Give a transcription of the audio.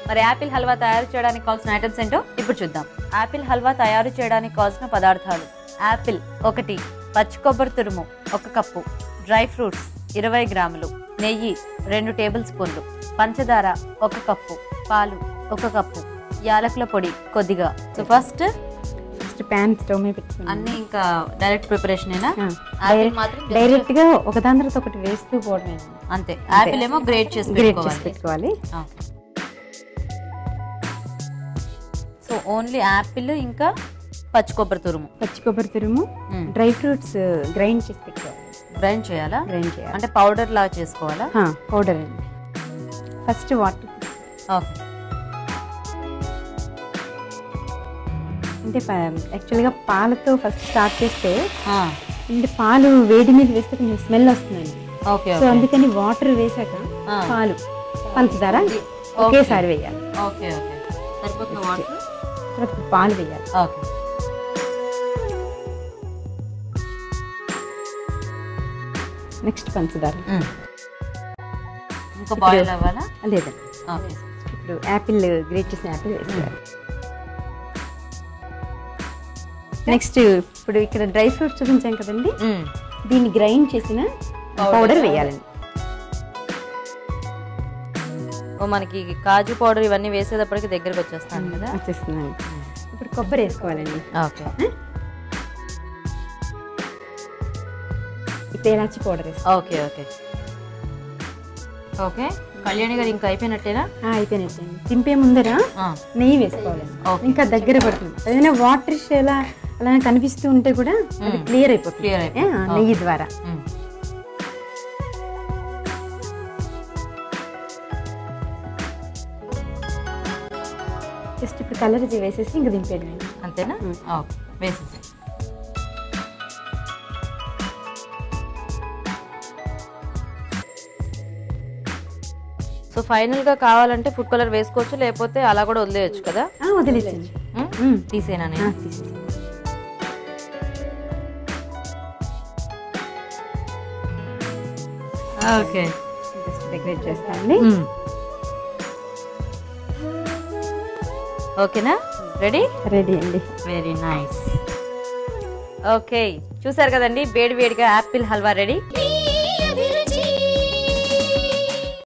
మరి యాపిల్ హల్వా తయారు చేయడానికి కావాల్సిన ఐటమ్స్ ఏంటో ఇప్పుడు చూద్దాం యాపిల్ హల్వా తయారు చేయడానికి కావాల్సిన పదార్థాలు యాపిల్ ఒకటి పచ్చి కొబ్బరి తురుము ఒక కప్పు డ్రై ఫ్రూట్స్ ఇరవై గ్రాములు నెయ్యి రెండు టేబుల్ స్పూన్లు పంచదార ఒక కప్పు పాలు ఒక కప్పు యాలకుల పొడి కొద్దిగా so first first pan stove మీద పెట్టుకున్నాను అన్ని ఇంకా డైరెక్ట్ ప్రిపరేషన్ అయినా ఆ, యాపిల్ డైరెక్ట్- మాత్రం డైరెక్ట్ గా ఒకదాని తర్వాత ఒకటి వేస్తూ పోవడమే అంతే యాపిల్ ఏమో గ్రేట్ చేసి గ్రేట్ చేసి పెట్టుకోవాలి పెట్టుకోవాలి సో ఓన్లీ యాపిల్ ఇంకా పచ్చి కొబ్బరి తురుము పచ్చి కొబ్బరి తురుము మ్మ్. డ్రై ఫ్రూట్స్ గ్రైండ్ చేసి పెట్టుకోవాలి గ్రైండ్ చేయాలా గ్రైండ్ చేయాలి అంటే పౌడర్ లాగా చేసుకోవాలా పౌడర్ అండి ఫస్ట్ వాటర్ ఓకే అంటే యాక్చువల్గా పాలతో ఫస్ట్ స్టార్ట్ చేస్తే అంటే పాలు వేడి మీద వేస్తే కొంచెం స్మెల్ వస్తుందండి ఓకే సో అందుకని వాటర్ వేసాక ఆ. పాలు పంచదార ఒకేసారి వేయాలి ఓకే ఓకే సరిపోతుంది వాటర్ తర్వాత పాలు వేయాలి ఓకే నెక్స్ట్ పంచదార ఇంకా బాయిల్ అవ్వాలా లేదండి ఓకే ఇప్పుడు యాపిల్ గ్రేట్ చేసిన యాపిల్ వేసేయాలి నెక్స్ట్ ఇప్పుడు ఇక్కడ డ్రై ఫ్రూట్స్ చూపించాం కదండి దీన్ని గ్రైండ్ చేసిన పౌడర్ వేయాలండి ఓ మనకి కాజు పౌడర్ ఇవన్నీ వేసేటప్పటికి దగ్గరకు వచ్చేస్తాను కదా వచ్చేస్తున్నాను ఇప్పుడు కొబ్బరి వేసుకోవాలండి ఓకే ఇప్పుడు ఎలాచి పౌడర్ వేసుకోవాలి okay okay okay Kalyani garu ఇంకా అయిపోయినట్టేనా అయిపోయినట్టండి దింపే ముందర ఆ, నెయ్యి వేసుకోవాలండి Okay. ఇంకా దగ్గర పడుతుంది ఏదైనా వాటర్ ఎలా అలా కనిపిస్తూ ఉంటే కూడా అది క్లియర్ అయిపోతుంది Clear అయిపోతుంది. ఆ, నెయ్యి ద్వారా మ్. జస్ట్ ఇప్పుడు కలర్ వేసేసి ఇంకా దింపేయడం అంతేనా ఓకే వేసేసి సో ఫైనల్ గా కావాలంటే ఫుడ్ కలర్ వేసుకోవచ్చు లేకపోతే అలా కూడా వదిలేయచ్చు కదా వదిలేసండి మ్? తీసేనా నేను ఓకే జస్ట్ డెకరేట్ చేస్తానండి ఓకేనా రెడీ రెడీ అండి వెరీ నైస్ ఓకే చూసారు కదండి వేడి వేడిగా యాపిల్ హల్వా రెడీ